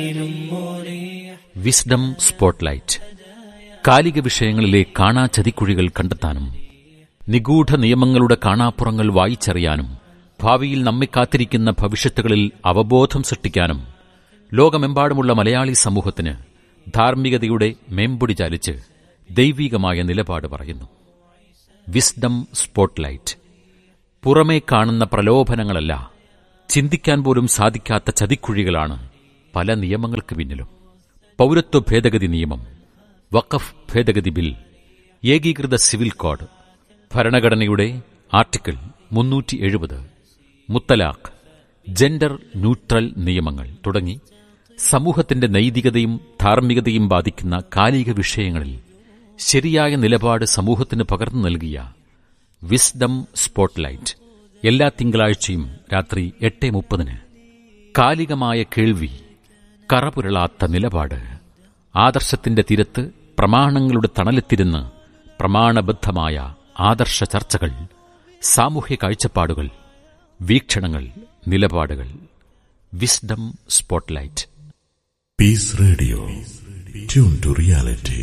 Wisdom spotlight കാലിക വിഷയങ്ങളിലെ കാണാ ചതിക്കുഴികൾ കണ്ടെത്താനും നിഗൂഢ നിയമങ്ങളുടെ കാണാപ്പുറങ്ങൾ വായിച്ചറിയാനും ഭാവിയിൽ നമ്മെ കാത്തിരിക്കുന്ന ഭവിഷ്യത്തുകളിൽ അവബോധം സൃഷ്ടിക്കാനും ലോകമെമ്പാടുമുള്ള മലയാളി സമൂഹത്തിന് ധാർമ്മികതയുടെ മേമ്പൊടി ചാലിച്ച് ദൈവീകമായ നിലപാട് പറയുന്നു വിസ്ഡം സ്പോട്ട്ലൈറ്റ് പുറമേ കാണുന്ന പ്രലോഭനങ്ങളല്ല ചിന്തിക്കാൻ പോലും സാധിക്കാത്ത ചതിക്കുഴികളാണ് പല നിയമങ്ങൾക്ക് പിന്നിലും പൗരത്വ ഭേദഗതി നിയമം വഖഫ് ഭേദഗതി ബിൽ ഏകീകൃത സിവിൽ കോഡ് ഭരണഘടനയുടെ ആർട്ടിക്കിൾ മുന്നൂറ്റി എഴുപത് മുത്തലാഖ് ജെൻഡർ ന്യൂട്രൽ നിയമങ്ങൾ തുടങ്ങി സമൂഹത്തിന്റെ നൈതികതയും ധാർമ്മികതയും ബാധിക്കുന്ന കാലിക വിഷയങ്ങളിൽ ശരിയായ നിലപാട് സമൂഹത്തിന് പകർന്നു നൽകിയ വിസ്ഡം സ്പോട്ട്ലൈറ്റ് എല്ലാ തിങ്കളാഴ്ചയും രാത്രി എട്ട് മുപ്പതിന് കാലികമായ കേൾവി കറപുരളാത്ത നിലപാട് ആദർശത്തിന്റെ തീരത്ത് പ്രമാണങ്ങളുടെ തണലെത്തിരുന്ന് പ്രമാണബദ്ധമായ ആദർശ ചർച്ചകൾ സാമൂഹ്യ കാഴ്ചപ്പാടുകൾ വീക്ഷണങ്ങൾ നിലപാടുകൾ wisdom spotlight Peace Radio. Tune to reality.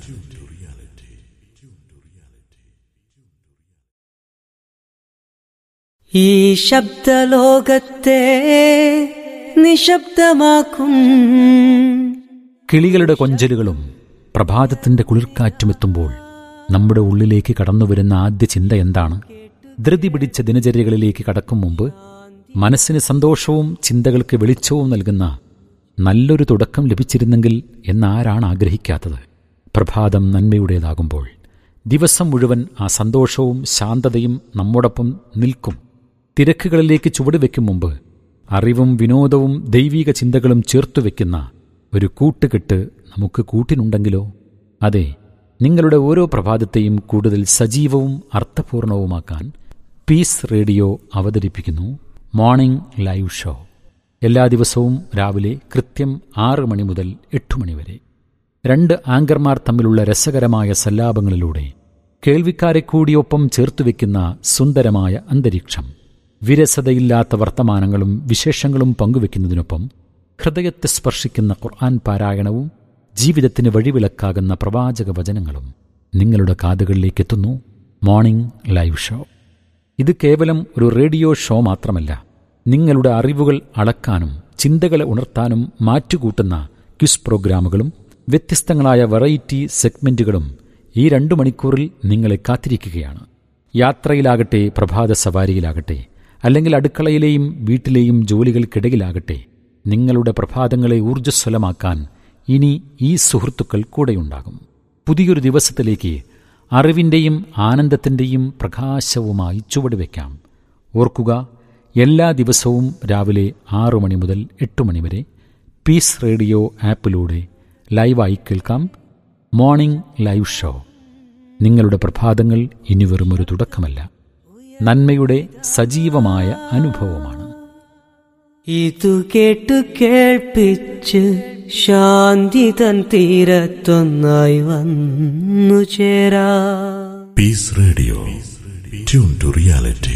ഈ ശബ്ദലോകത്തെ നിശബ്ദമാക്കും കിളികളുടെ കൊഞ്ചലുകളും പ്രഭാതത്തിന്റെ കുളിർക്കാറ്റുമെത്തുമ്പോൾ നമ്മുടെ ഉള്ളിലേക്ക് കടന്നുവരുന്ന ആദ്യ ചിന്ത എന്താണ് ധൃതി പിടിച്ച ദിനചര്യകളിലേക്ക് കടക്കും മുമ്പ് മനസ്സിന് സന്തോഷവും ചിന്തകൾക്ക് വെളിച്ചവും നൽകുന്ന നല്ലൊരു തുടക്കം ലഭിച്ചിരുന്നെങ്കിൽ എന്നാരാണ് ആഗ്രഹിക്കാത്തത് പ്രഭാതം നന്മയുടേതാകുമ്പോൾ ദിവസം മുഴുവൻ ആ സന്തോഷവും ശാന്തതയും നമ്മോടൊപ്പം നിൽക്കും തിരക്കുകളിലേക്ക് ചുവടുവെക്കും മുമ്പ് അറിവും വിനോദവും ദൈവിക ചിന്തകളും ചേർത്തുവെക്കുന്ന ഒരു കൂട്ടുകെട്ട് നമുക്ക് കൂട്ടിനുണ്ടെങ്കിലോ അതെ നിങ്ങളുടെ ഓരോ പ്രഭാതത്തെയും കൂടുതൽ സജീവവും അർത്ഥപൂർണവുമാക്കാൻ പീസ് റേഡിയോ അവതരിപ്പിക്കുന്നു മോർണിംഗ് ലൈവ് ഷോ എല്ലാ ദിവസവും രാവിലെ കൃത്യം ആറ് മണി മുതൽ എട്ട് മണി വരെ രണ്ട് ആങ്കർമാർ തമ്മിലുള്ള രസകരമായ സല്ലാപങ്ങളിലൂടെ കേൾവിക്കാരെ കൂടിയൊപ്പം ചേർത്തുവെക്കുന്ന സുന്ദരമായ അന്തരീക്ഷം വിരസതയില്ലാത്ത വർത്തമാനങ്ങളും വിശേഷങ്ങളും പങ്കുവെക്കുന്നതിനൊപ്പം ഹൃദയത്തെ സ്പർശിക്കുന്ന ഖുർആൻ പാരായണവും ജീവിതത്തിന് വഴിവിളക്കാകുന്ന പ്രവാചക വചനങ്ങളും നിങ്ങളുടെ കാതുകളിലേക്ക് എത്തുന്നു മോർണിംഗ് ലൈവ് ഷോ ഇത് കേവലം ഒരു റേഡിയോ ഷോ മാത്രമല്ല നിങ്ങളുടെ അറിവുകൾ അളക്കാനും ചിന്തകളെ ഉണർത്താനും മാറ്റുകൂട്ടുന്ന ക്വിസ് പ്രോഗ്രാമുകളും വ്യത്യസ്തങ്ങളായ വെറൈറ്റി സെഗ്മെന്റുകളും ഈ രണ്ടു മണിക്കൂറിൽ നിങ്ങളെ കാത്തിരിക്കുകയാണ് യാത്രയിലാകട്ടെ പ്രഭാത സവാരിയിലാകട്ടെ അല്ലെങ്കിൽ അടുക്കളയിലെയും വീട്ടിലെയും ജോലികൾക്കിടയിലാകട്ടെ നിങ്ങളുടെ പ്രഭാതങ്ങളെ ഊർജ്ജസ്വലമാക്കാൻ ഇനി ഈ സുഹൃത്തുക്കൾ കൂടെയുണ്ടാകും പുതിയൊരു ദിവസത്തിലേക്ക് അറിവിൻ്റെയും ആനന്ദത്തിൻ്റെയും പ്രകാശവുമായി ചുവടുവെക്കാം ഓർക്കുക എല്ലാ ദിവസവും രാവിലെ ആറു മണി മുതൽ എട്ട് മണി വരെ പീസ് റേഡിയോ ആപ്പിലൂടെ ലൈവായി കേൾക്കാം മോർണിംഗ് ലൈവ് ഷോ നിങ്ങളുടെ പ്രഭാതങ്ങൾ ഇനി വെറുമൊരു തുടക്കമല്ല നന്മയുടെ സജീവമായ അനുഭവമാണ് ഇതു കേട്ടു കേൾപ്പിച്ച് ശാന്തി തൻ തീരത്തൊന്നായി വന്നു ചേരാ Peace Radio. Tune to reality.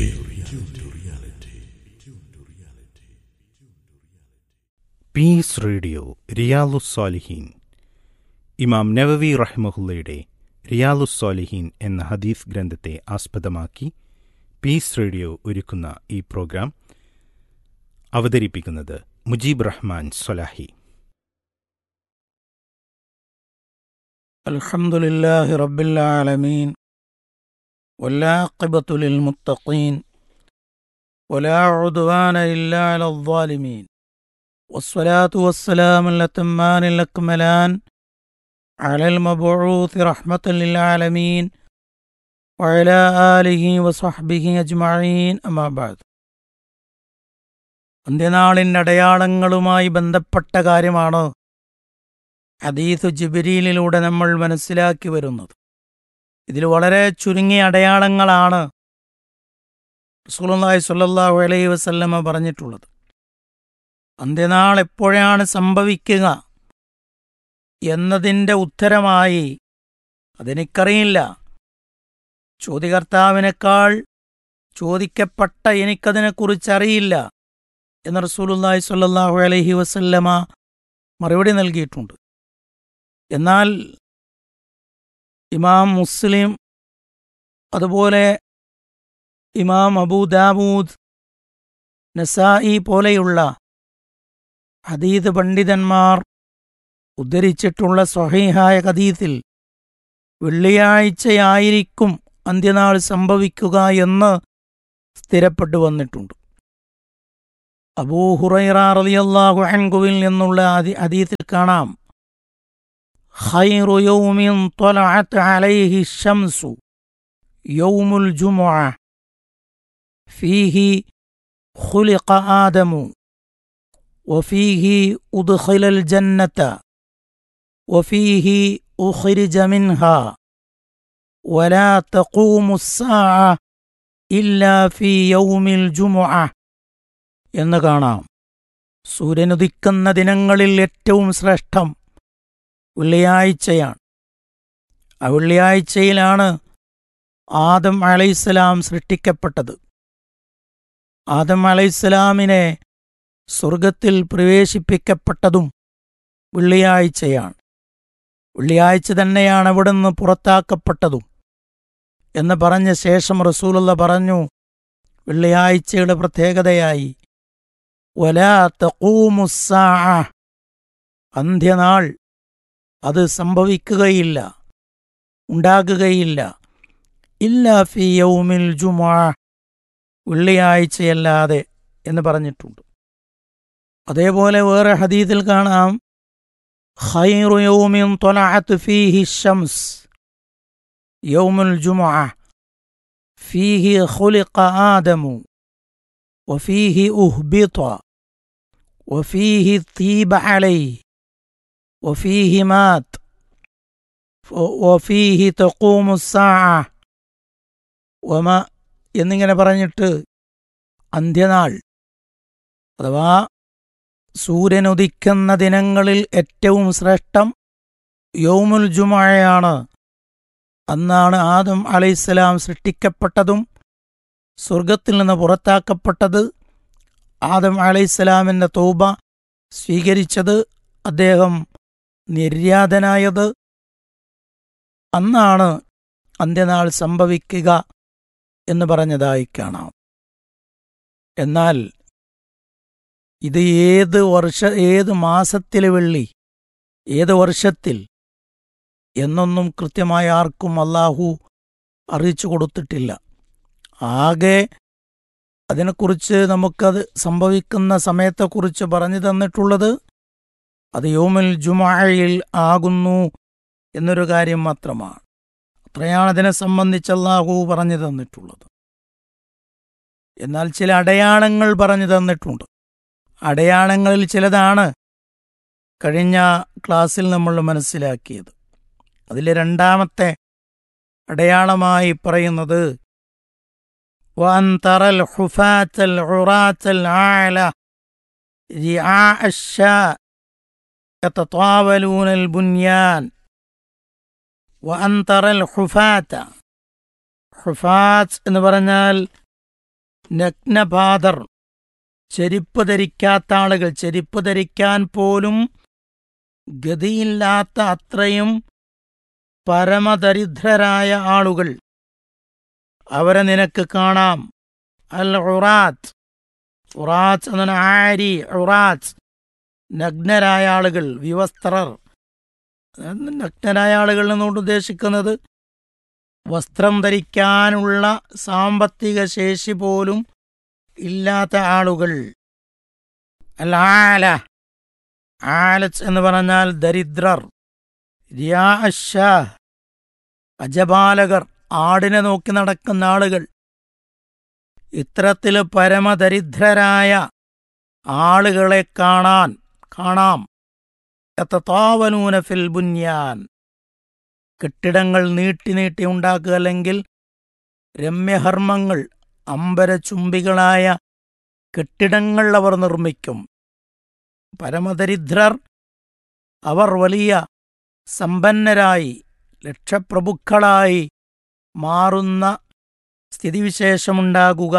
Peace radio റിയാലുസ്സാലിഹീൻ ഇമാം നവവി റഹ്മഹുല്ലയുടെ റിയാലുസ്സാലിഹീൻ എന്ന ഹദീസ് ഗ്രന്ഥത്തെ ആസ്പദമാക്കി പീസ് റേഡിയോ ഒരുക്കുന്ന ഈ പ്രോഗ്രാം അവതരിപ്പിക്കുന്നത് മുജീബ് റഹ്മാൻ സൊലാഹി الحمد لله رب العالمين والعاقبة للمتقين ولا عدوان إلا على الظالمين والصلاة والسلام الأتمان الأكملان على المبعوث رحمة للعالمين وعلى آله وصحبه أجمعين أما بعد അന്ത്യനാളിൻ്റെ അടയാളങ്ങളുമായി ബന്ധപ്പെട്ട കാര്യമാണ് ഹദീസ് ജിബിരിയിലൂടെ നമ്മൾ മനസ്സിലാക്കി വരുന്നത് ഇതിൽ വളരെ ചുരുങ്ങിയ അടയാളങ്ങളാണ് റസൂലുള്ളാഹി സ്വല്ലല്ലാഹു അലൈഹി വസല്ലമ പറഞ്ഞിട്ടുള്ളത് അന്ത്യനാൾ എപ്പോഴാണ് സംഭവിക്കുക എന്നതിൻ്റെ ഉത്തരമായി അതെനിക്കറിയില്ല ചോദ്യകർത്താവിനേക്കാൾ ചോദിക്കപ്പെട്ട എനിക്കതിനെക്കുറിച്ചറിയില്ല എന്ന് റസൂലുള്ളാഹി സ്വല്ലല്ലാഹു അലൈഹി വസല്ലമ മറുപടി നൽകിയിട്ടുണ്ട് എന്നാൽ ഇമാം മുസ്ലിം അതുപോലെ ഇമാം അബൂദാബൂദ് നസായി പോലെയുള്ള ഹദീദ് പണ്ഡിതന്മാർ ഉദ്ധരിച്ചിട്ടുള്ള സ്വഹീഹായ ഹദീത്തിൽ വെള്ളിയാഴ്ചയായിരിക്കും അന്ത്യനാൾ സംഭവിക്കുക എന്ന് സ്ഥിരപ്പെട്ടു വന്നിട്ടുണ്ട് അബൂഹുറൈറ റളിയല്ലാഹു അൻഹുവിൽ നിന്നുള്ള ഹദി- ഹദീത്തിൽ കാണാം ഖൈറു യൗമിൻ ത്വലഅത് അലൈഹി ശംസു യൗമുൽ ജുമുഅ ഫീഹി ഖുലിഖ ആദമു وفيه أدخل الجنة وفيه أخرج منها ولا تقوم الساعة إلا في يوم الجمعة എന്ന് കാണാം സൂര്യനുദിക്കുന്ന ദിനങ്ങളിൽ ഏറ്റവും ശ്രേഷ്ഠം വെള്ളിയാഴ്ചയാണ് ആ വെള്ളിയാഴ്ചയിലാണ് ആദം അലൈഹിസ്സലാം സൃഷ്ടിക്കപ്പെട്ടത് ആദം അലൈഹിസ്സലാമിനെ സ്വർഗത്തിൽ പ്രവേശിപ്പിക്കപ്പെട്ടതും വെള്ളിയാഴ്ചയാണ് വെള്ളിയാഴ്ച തന്നെയാണ് അവിടുന്ന് പുറത്താക്കപ്പെട്ടതും എന്ന് പറഞ്ഞ ശേഷം റസൂലുള്ള പറഞ്ഞു വെള്ളിയാഴ്ചയുടെ പ്രത്യേകതയായി വലാ തഖൂമുസ്സാ അന്ത്യനാൾ അത് സംഭവിക്കുകയില്ല ഉണ്ടാകുകയില്ല ഇല്ലാ ഫി യൗമിൽ ജുമാ വെള്ളിയാഴ്ചയല്ലാതെ എന്ന് പറഞ്ഞിട്ടുണ്ട് അതേപോലെ വേറെ ഹദീദിൽ കാണാം ഖൈറു യൗമിൻ ത്വലഅത് ഫീഹി ശംസ് യൗമുൽ ജുമുഅ ഫീഹി ഖുലിഖ ആദമു وفيه أهبط وفيه طيب عليه وفيه مات وفيه تقوم الساعة وما എന്നിങ്ങനെ പറഞ്ഞിട്ട് അന്ത്യനാൾ അഥവാ സൂര്യനുദിക്കുന്ന ദിനങ്ങളിൽ ഏറ്റവും ശ്രേഷ്ഠം യൗമുൽ ജുമഴയാണ് അന്നാണ് ആദം അലൈഹിസ്സലാം സൃഷ്ടിക്കപ്പെട്ടതും സ്വർഗത്തിൽ നിന്ന് പുറത്താക്കപ്പെട്ടത് ആദം അലൈഹിസ്സലാമിൻ്റെ തൗബ സ്വീകരിച്ചത് അദ്ദേഹം നിര്യാതനായത് അന്നാണ് അന്ത്യനാൾ സംഭവിക്കുക എന്ന് പറഞ്ഞതായി കാണാം എന്നാൽ ഇത് ഏത് വർഷ ഏത് മാസത്തിലെ വെള്ളി ഏത് വർഷത്തിൽ എന്നൊന്നും കൃത്യമായി ആർക്കും അള്ളാഹു അറിയിച്ചു കൊടുത്തിട്ടില്ല ആകെ അതിനെക്കുറിച്ച് നമുക്കത് സംഭവിക്കുന്ന സമയത്തെക്കുറിച്ച് പറഞ്ഞു തന്നിട്ടുള്ളത് അത് യോമിൽ ജുമായിൽ ആകുന്നു എന്നൊരു കാര്യം മാത്രമാണ് അത്രയാണ് അതിനെ സംബന്ധിച്ച് അള്ളാഹു പറഞ്ഞു തന്നിട്ടുള്ളത് എന്നാൽ ചില അടയാളങ്ങൾ പറഞ്ഞു തന്നിട്ടുണ്ട് അടയാളങ്ങളിൽ ചിലതാണ് കഴിഞ്ഞ ക്ലാസ്സിൽ നമ്മൾ മനസ്സിലാക്കിയത് അതിലെ രണ്ടാമത്തെ അടയാളമായി പറയുന്നത് وأن ترى الحفاة العراة العالة رعاء الشاء يتطاولون البنيان وأن ترى الحفاة ഹുഫാത്ത് എന്ന് പറഞ്ഞാൽ നഗ്നപാതർ ചെരുപ്പ് ധരിക്കാത്ത ആളുകൾ ചെരുപ്പ് ധരിക്കാൻ പോലും ഗതിയില്ലാത്ത അത്രയും പരമദരിദ്രരായ ആളുകൾ അവരെ നിനക്ക് കാണാം അൽ ഉറാത്ത് ഉറാത്ത് എന്ന ആരി ഉറാത്ത് നഗ്നരായ ആളുകൾ വിവസ്ത്രർ നഗ്നരായ ആളുകൾ എന്നുകൊണ്ട് ഉദ്ദേശിക്കുന്നത് വസ്ത്രം ധരിക്കാനുള്ള സാമ്പത്തിക ശേഷി പോലും ഇല്ലാത്ത ആളുകൾ അൽ ആല ആലച്ച് എന്ന് പറഞ്ഞാൽ ദരിദ്രർ റിയാ അജപാലകർ ആടിനെ നോക്കി നടക്കുന്ന ആളുകൾ ഇത്തരത്തിൽ പരമദരിദ്രരായ ആളുകളെ കാണാൻ കാണാം എത്താവനൂന ഫിൽ ബുന്യാൻ കെട്ടിടങ്ങൾ നീട്ടി നീട്ടി ഉണ്ടാക്കുക അല്ലെങ്കിൽ രമ്യഹർമ്മങ്ങൾ അമ്പരചുംബികളായ കെട്ടിടങ്ങൾ അവർ നിർമ്മിക്കും പരമദരിദ്രർ അവർ വലിയ സമ്പന്നരായി ലക്ഷപ്രഭുക്കളായി മാറുന്ന സ്ഥിതിവിശേഷമുണ്ടാകുക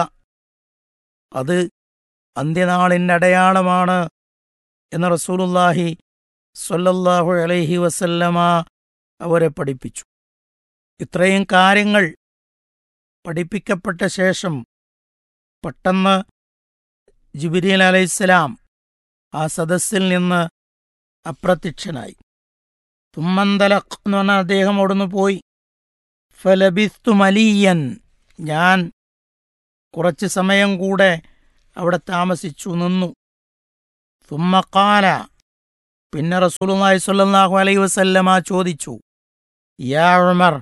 അത് അന്ത്യനാളിൻ്റെ അടയാളമാണ് എന്ന് റസൂലുല്ലാഹി സല്ലല്ലാഹു അലൈഹി വസല്ലമ അവരെ പഠിപ്പിച്ചു ഇത്രയും കാര്യങ്ങൾ പഠിപ്പിക്കപ്പെട്ട ശേഷം പെട്ടെന്ന് ജിബിരിൽ അലൈഹിസ്സലാം ആ സദസ്സിൽ നിന്ന് അപ്രത്യക്ഷനായി തുമ്മന്തലഖ് എന്ന് പറഞ്ഞാൽ അദ്ദേഹം അവിടുന്ന് പോയി ഫലബിസ്തു മലിയൻ ഞാൻ കുറച്ച് സമയം കൂടെ അവിടെ താമസിച്ചു നിന്നു തുമ്മക്കാല പിന്നെ റസൂലുള്ളാഹി സ്വല്ലല്ലാഹു അലൈഹി വസല്ലമ ചോദിച്ചു യാ ഉമർ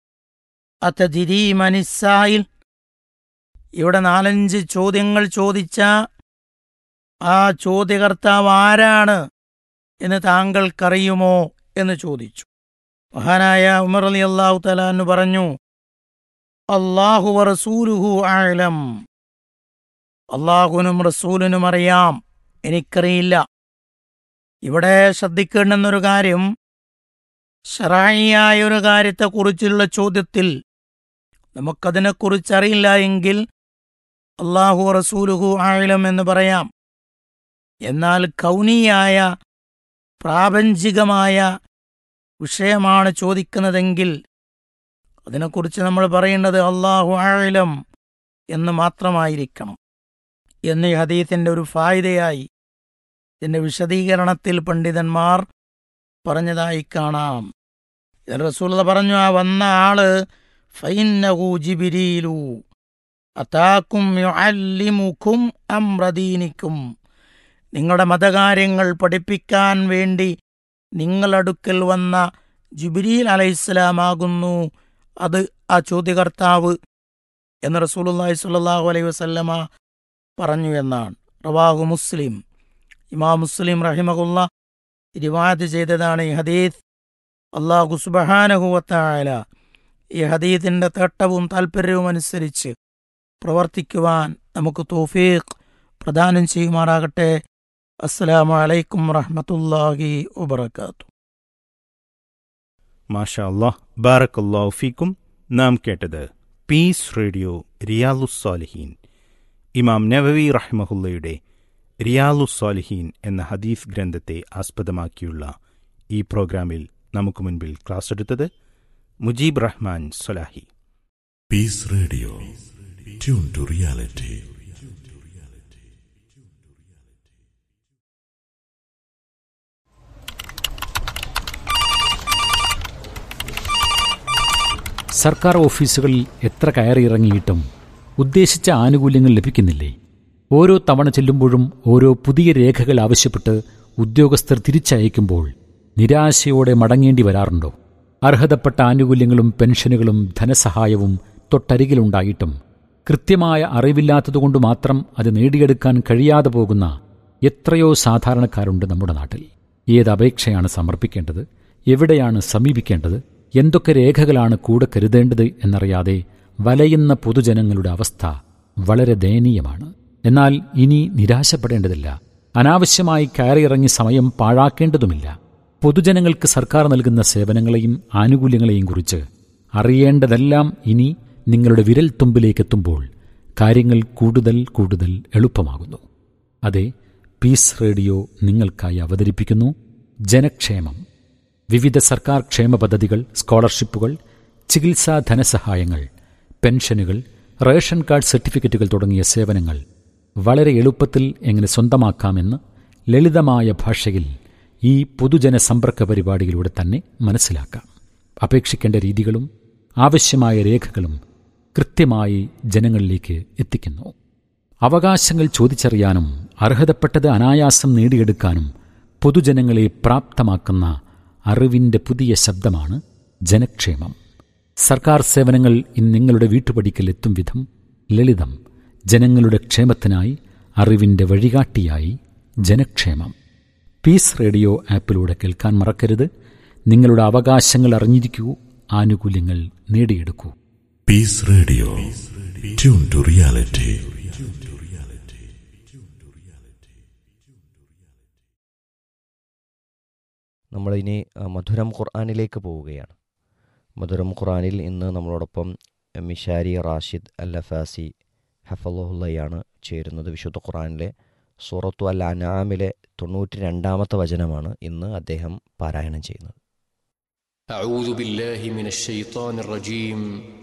അതദിരി മനിസായിൽ ഇവിടെ നാലഞ്ച് ചോദ്യങ്ങൾ ചോദിച്ച ആ ചോദ്യകർത്താവ് ആരാണ് എന്ന് താങ്കൾക്കറിയുമോ എന്ന് ചോദിച്ചു മഹാനായ ഉമർ അലി അള്ളാഹു തലാന്ന് പറഞ്ഞു അള്ളാഹു റസൂലുഹു ആലം അള്ളാഹുവിനും റസൂലിനും അറിയാം എനിക്കറിയില്ല ഇവിടെ ശ്രദ്ധിക്കേണ്ടുന്നൊരു കാര്യം ഷറായിയായ ഒരു കാര്യത്തെക്കുറിച്ചുള്ള ചോദ്യത്തിൽ നമുക്കതിനെക്കുറിച്ചറിയില്ല എങ്കിൽ അള്ളാഹു റസൂലുഹു ആലം എന്ന് പറയാം എന്നാൽ കൗനിയായ പ്രാപഞ്ചികമായ വിഷയമാണ് ചോദിക്കുന്നതെങ്കിൽ അതിനെക്കുറിച്ച് നമ്മൾ പറയേണ്ടത് അള്ളാഹു ആഴലം എന്ന് മാത്രമായിരിക്കണം എന്ന് ഈ ഹദീത്തിൻ്റെ ഒരു ഫായിദയായി ഇതിൻ്റെ വിശദീകരണത്തിൽ പണ്ഡിതന്മാർ പറഞ്ഞതായി കാണാം ഇതിൽ റസൂല പറഞ്ഞു ആ വന്ന ആള് ഫൈന്നഹു ജിബിരീലു അതാക്കും യുഅല്ലിമുക്കും അമ്രദീനിക്കും നിങ്ങളുടെ മതകാര്യങ്ങൾ പഠിപ്പിക്കാൻ വേണ്ടി നിങ്ങളടുക്കൽ വന്ന ജിബിരിൽ അലൈഹിസ്സലാമാകുന്നു അത് ആ ചോദ്യകർത്താവ് എന്ന് റസൂലുള്ളാഹി സ്വല്ലല്ലാഹു അലൈഹി വസല്ലമ പറഞ്ഞു എന്നാണ് റവാഹു മുസ്ലിം ഇമാം മുസ്ലിം റഹിമഹുല്ല റിവായത്ത് ചെയ്തതാണ് ഈ ഹദീസ് അള്ളാഹു സുബഹാനഹുവത്തായ ഈ ഹദീത്തിൻ്റെ തട്ടവും താൽപ്പര്യവും അനുസരിച്ച് പ്രവർത്തിക്കുവാൻ നമുക്ക് തോഫീഖ് പ്രദാനം ചെയ്യുമാറാകട്ടെ അസ്സലാമു അലൈക്കും വറഹ്മത്തുള്ളാഹി വബറകാതുഹു മാഷാ അല്ലാഹ് ബാറക്കല്ലാഹു ഫീക്കും നാം കേട്ടത് പീസ് റേഡിയോ റിയാലുസ്സാലിഹീൻ ഇമാം നവവി റഹ്മഹുല്ലയുടെ റിയാലുസ്സാലിഹീൻ എന്ന ഹദീസ് ഗ്രന്ഥത്തെ ആസ്പദമാക്കിയുള്ള ഈ പ്രോഗ്രാമിൽ നമുക്ക് മുൻപിൽ ക്ലാസ് എടുത്തത് Mujeeb Rahman Swalahi Peace Radio. Tune to reality. സർക്കാർ ഓഫീസുകളിൽ എത്ര കയറിയിറങ്ങിയിട്ടും ഉദ്ദേശിച്ച ആനുകൂല്യങ്ങൾ ലഭിക്കുന്നില്ലേ ഓരോ തവണ ചെല്ലുമ്പോഴും ഓരോ പുതിയ രേഖകൾ ആവശ്യപ്പെട്ട് ഉദ്യോഗസ്ഥർ തിരിച്ചയക്കുമ്പോൾ നിരാശയോടെ മടങ്ങേണ്ടി വരാറുണ്ടോ അർഹതപ്പെട്ട ആനുകൂല്യങ്ങളും പെൻഷനുകളും ധനസഹായവും തൊട്ടരികിലുണ്ടായിട്ടും കൃത്യമായ അറിവില്ലാത്തതുകൊണ്ട് മാത്രം അത് നേടിയെടുക്കാൻ കഴിയാതെ പോകുന്ന എത്രയോ സാധാരണക്കാരുണ്ട് നമ്മുടെ നാട്ടിൽ ഏത് അപേക്ഷയാണ് സമർപ്പിക്കേണ്ടത് എവിടെയാണ് സമീപിക്കേണ്ടത് എന്തൊക്കെ രേഖകളാണ് കൂടെ കരുതേണ്ടത് എന്നറിയാതെ വലയുന്ന പൊതുജനങ്ങളുടെ അവസ്ഥ വളരെ ദയനീയമാണ് എന്നാൽ ഇനി നിരാശപ്പെടേണ്ടതില്ല അനാവശ്യമായി കയറിയിറങ്ങി സമയം പാഴാക്കേണ്ടതുമില്ല പൊതുജനങ്ങൾക്ക് സർക്കാർ നൽകുന്ന സേവനങ്ങളെയും ആനുകൂല്യങ്ങളെയും കുറിച്ച് അറിയേണ്ടതെല്ലാം ഇനി നിങ്ങളുടെ വിരൽത്തുമ്പിലേക്കെത്തുമ്പോൾ കാര്യങ്ങൾ കൂടുതൽ കൂടുതൽ എളുപ്പമാകുന്നു അതെ പീസ് റേഡിയോ നിങ്ങൾക്കായി അവതരിപ്പിക്കുന്നു ജനക്ഷേമം വിവിധ സർക്കാർ ക്ഷേമ പദ്ധതികൾ സ്കോളർഷിപ്പുകൾ ചികിത്സാ ധനസഹായങ്ങൾ പെൻഷനുകൾ റേഷൻ കാർഡ് സർട്ടിഫിക്കറ്റുകൾ തുടങ്ങിയ സേവനങ്ങൾ വളരെ എളുപ്പത്തിൽ എങ്ങനെ സ്വന്തമാക്കാമെന്ന് ലളിതമായ ഭാഷയിൽ ഈ പൊതുജന സമ്പർക്ക പരിപാടിയിലൂടെ തന്നെ മനസ്സിലാക്കാം അപേക്ഷിക്കേണ്ട രീതികളും ആവശ്യമായ രേഖകളും കൃത്യമായി ജനങ്ങളിലേക്ക് എത്തിക്കുന്നു അവകാശങ്ങൾ ചോദിച്ചറിയാനും അർഹതപ്പെട്ടത് അനായാസം നേടിയെടുക്കാനും പൊതുജനങ്ങളെ പ്രാപ്തമാക്കുന്ന അറിവിൻ്റെ പുതിയ ശബ്ദമാണ് ജനക്ഷേമം സർക്കാർ സേവനങ്ങൾ ഇന്ന് നിങ്ങളുടെ വീട്ടുപടിക്കൽ എത്തും വിധം ലളിതം ജനങ്ങളുടെ ക്ഷേമത്തിനായി അറിവിൻ്റെ വഴികാട്ടിയായി ജനക്ഷേമം പീസ് റേഡിയോ ആപ്പിലൂടെ കേൾക്കാൻ മറക്കരുത് നിങ്ങളുടെ അവകാശങ്ങൾ അറിഞ്ഞിരിക്കൂ ആനുകൂല്യങ്ങൾ നേടിയെടുക്കൂ Peace Radio. Tune to reality. നമ്മളിനി ആ, മധുരം ഖുർആാനിലേക്ക് പോവുകയാണ് മധുരം ഖുർആാനിൽ ഇന്ന് നമ്മളോടൊപ്പം മിഷാരി റാഷിദ് അൽ ലഫാസി ഹഫലുള്ളയാണ് ചേരുന്നത് വിശുദ്ധ ഖുർആാനിലെ സൂറത്തു അൽ അനാമിലെ തൊണ്ണൂറ്റി രണ്ടാമത്തെ വചനമാണ് ഇന്ന് അദ്ദേഹം പാരായണം ചെയ്യുന്നത് أعوذ بالله من الشيطان الرجيم